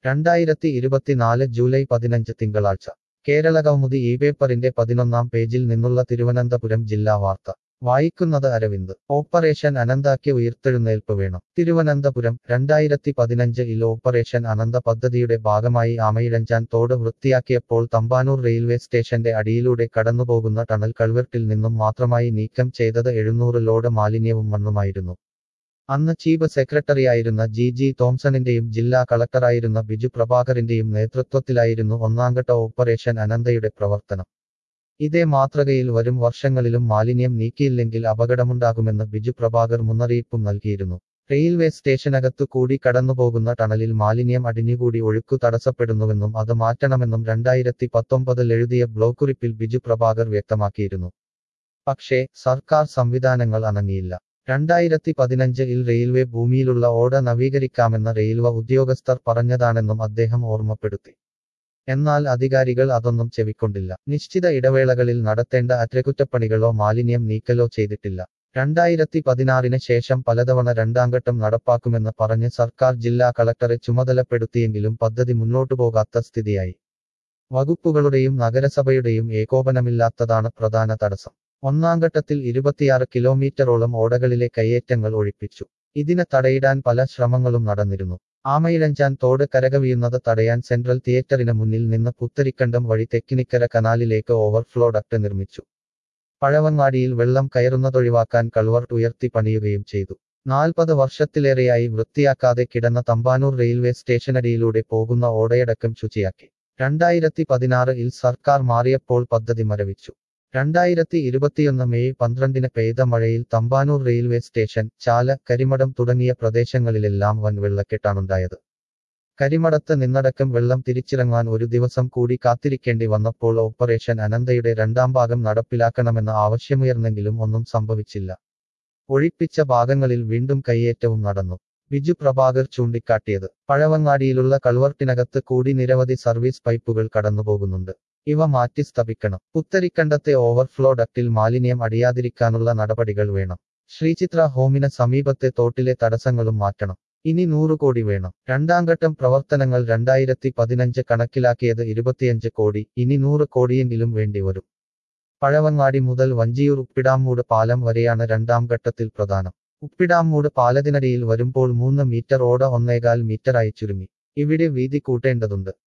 രണ്ടായിരത്തി ഇരുപത്തിനാല് ജൂലൈ പതിനഞ്ച് തിങ്കളാഴ്ച കേരള കൗമുദി ഈ പേപ്പറിന്റെ പതിനൊന്നാം പേജിൽ നിന്നുള്ള തിരുവനന്തപുരം ജില്ലാ വാർത്ത വായിക്കുന്നത് അരവിന്ദ് ഓപ്പറേഷൻ അനന്താക്ക് ഉയർത്തെഴുന്നേൽപ്പ് വേണം തിരുവനന്തപുരം രണ്ടായിരത്തി പതിനഞ്ച് ഇൽ ഓപ്പറേഷൻ അനന്ത പദ്ധതിയുടെ ഭാഗമായി ആമയിഴഞ്ചാൻ തോട് വൃത്തിയാക്കിയപ്പോൾ തമ്പാനൂർ റെയിൽവേ സ്റ്റേഷന്റെ അടിയിലൂടെ കടന്നുപോകുന്ന ടണൽ കൾവെർട്ടിൽ നിന്നും മാത്രമായി നീക്കം ചെയ്തത് എഴുന്നൂറ് ലോഡ് മാലിന്യവും മണ്ണുമായിരുന്നു അന്ന് ചീഫ് സെക്രട്ടറിയായിരുന്ന ജി ജി തോംസണിന്റെയും ജില്ലാ കളക്ടറായിരുന്ന ബിജു പ്രഭാകറിന്റെയും നേതൃത്വത്തിലായിരുന്നു ഒന്നാംഘട്ട ഓപ്പറേഷൻ അനന്തയുടെ പ്രവർത്തനം ഇതേ മാതൃകയിൽ വരും വർഷങ്ങളിലും മാലിന്യം നീക്കിയില്ലെങ്കിൽ അപകടമുണ്ടാകുമെന്ന് ബിജു പ്രഭാകർ മുന്നറിയിപ്പും നൽകിയിരുന്നു റെയിൽവേ സ്റ്റേഷനകത്തു കൂടി കടന്നുപോകുന്ന ടണലിൽ മാലിന്യം അടിഞ്ഞുകൂടി ഒഴുക്കു തടസ്സപ്പെടുന്നുവെന്നും അത് മാറ്റണമെന്നും രണ്ടായിരത്തി പത്തൊമ്പതിൽ എഴുതിയ ബ്ലോക്കുറിപ്പിൽ ബിജു പ്രഭാകർ വ്യക്തമാക്കിയിരുന്നു പക്ഷേ സർക്കാർ സംവിധാനങ്ങൾ അനങ്ങിയില്ല രണ്ടായിരത്തി പതിനഞ്ച് ഇൽ റെയിൽവേ ഭൂമിയിലുള്ള ഓട നവീകരിക്കാമെന്ന റെയിൽവേ ഉദ്യോഗസ്ഥർ പറഞ്ഞതാണെന്നും അദ്ദേഹം ഓർമ്മപ്പെടുത്തി എന്നാൽ അധികാരികൾ അതൊന്നും ചെവിക്കൊണ്ടില്ല നിശ്ചിത ഇടവേളകളിൽ നടത്തേണ്ട അറ്റകുറ്റപ്പണികളോ മാലിന്യം നീക്കലോ ചെയ്തിട്ടില്ല രണ്ടായിരത്തി പതിനാറിന് ശേഷം പലതവണ രണ്ടാംഘട്ടം നടപ്പാക്കുമെന്ന് പറഞ്ഞ് സർക്കാർ ജില്ലാ കളക്ടറെ ചുമതലപ്പെടുത്തിയെങ്കിലും പദ്ധതി മുന്നോട്ടു പോകാത്ത സ്ഥിതിയായി വകുപ്പുകളുടെയും നഗരസഭയുടെയും ഏകോപനമില്ലാത്തതാണ് പ്രധാന തടസ്സം ഒന്നാം ഘട്ടത്തിൽ ഇരുപത്തിയാറ് കിലോമീറ്ററോളം ഓടകളിലെ കയ്യേറ്റങ്ങൾ ഒഴിപ്പിച്ചു ഇതിന് തടയിടാൻ പല ശ്രമങ്ങളും നടന്നിരുന്നു ആമയിഴഞ്ചാൻ തോട് കരകവിയുന്നത് തടയാൻ സെൻട്രൽ തിയേറ്ററിന് മുന്നിൽ നിന്ന് പുത്തരിക്കണ്ടം വഴി തെക്കിനിക്കര കനാലിലേക്ക് ഓവർഫ്ലോ ഡക്ട് നിർമ്മിച്ചു പഴവങ്ങാടിയിൽ വെള്ളം കയറുന്നതൊഴിവാക്കാൻ കൾവർട്ട് ഉയർത്തി പണിയുകയും ചെയ്തു നാൽപ്പത് വർഷത്തിലേറെയായി വൃത്തിയാക്കാതെ കിടന്ന തമ്പാനൂർ റെയിൽവേ സ്റ്റേഷനടിയിലൂടെ പോകുന്ന ഓടയടക്കം ശുചിയാക്കി രണ്ടായിരത്തി പതിനാറ് ഇൽ സർക്കാർ മാറിയപ്പോൾ പദ്ധതി മരവിച്ചു രണ്ടായിരത്തി ഇരുപത്തിയൊന്ന് മെയ് പന്ത്രണ്ടിന് പെയ്ത മഴയിൽ തമ്പാനൂർ റെയിൽവേ സ്റ്റേഷൻ ചാല കരിമടം തുടങ്ങിയ പ്രദേശങ്ങളിലെല്ലാം വൻ വെള്ളക്കെട്ടാണുണ്ടായത് കരിമടത്ത് നിന്നടക്കം വെള്ളം തിരിച്ചിറങ്ങാൻ ഒരു ദിവസം കൂടി കാത്തിരിക്കേണ്ടി വന്നപ്പോൾ ഓപ്പറേഷൻ അനന്തയുടെ രണ്ടാം ഭാഗം നടപ്പിലാക്കണമെന്ന ആവശ്യമുയർന്നെങ്കിലും ഒന്നും സംഭവിച്ചില്ല ഒഴിപ്പിച്ച ഭാഗങ്ങളിൽ വീണ്ടും കയ്യേറ്റവും നടന്നു ബിജു പ്രഭാകർ ചൂണ്ടിക്കാട്ടിയത് പഴവങ്ങാടിയിലുള്ള കൾവർട്ടിനകത്ത് കൂടി നിരവധി സർവീസ് പൈപ്പുകൾ കടന്നുപോകുന്നുണ്ട് ഇവ മാറ്റി സ്ഥാപിക്കണം പുത്തരിക്കണ്ടത്തെ ഓവർഫ്ലോ ഡക്റ്റിൽ മാലിന്യം അടിയാതിരിക്കാനുള്ള നടപടികൾ വേണം ശ്രീചിത്ര ഹോമിന് സമീപത്തെ തോട്ടിലെ തടസ്സങ്ങളും മാറ്റണം ഇനി നൂറ് കോടി വേണം രണ്ടാംഘട്ടം പ്രവർത്തനങ്ങൾ രണ്ടായിരത്തി പതിനഞ്ച് കണക്കിലാക്കിയത് ഇരുപത്തിയഞ്ച് കോടി ഇനി നൂറ് കോടിയെങ്കിലും വേണ്ടിവരും പഴവങ്ങാടി മുതൽ വഞ്ചിയൂർ ഉപ്പിടാമൂട് പാലം വരെയാണ് രണ്ടാം ഘട്ടത്തിൽ പ്രധാനം ഉപ്പിടാമൂട് പാലത്തിനടിയിൽ വരുമ്പോൾ മൂന്ന് മീറ്റർ ഓട ഒന്നേകാൽ മീറ്ററായി ചുരുങ്ങി ഇവിടെ വീതി കൂട്ടേണ്ടതുണ്ട്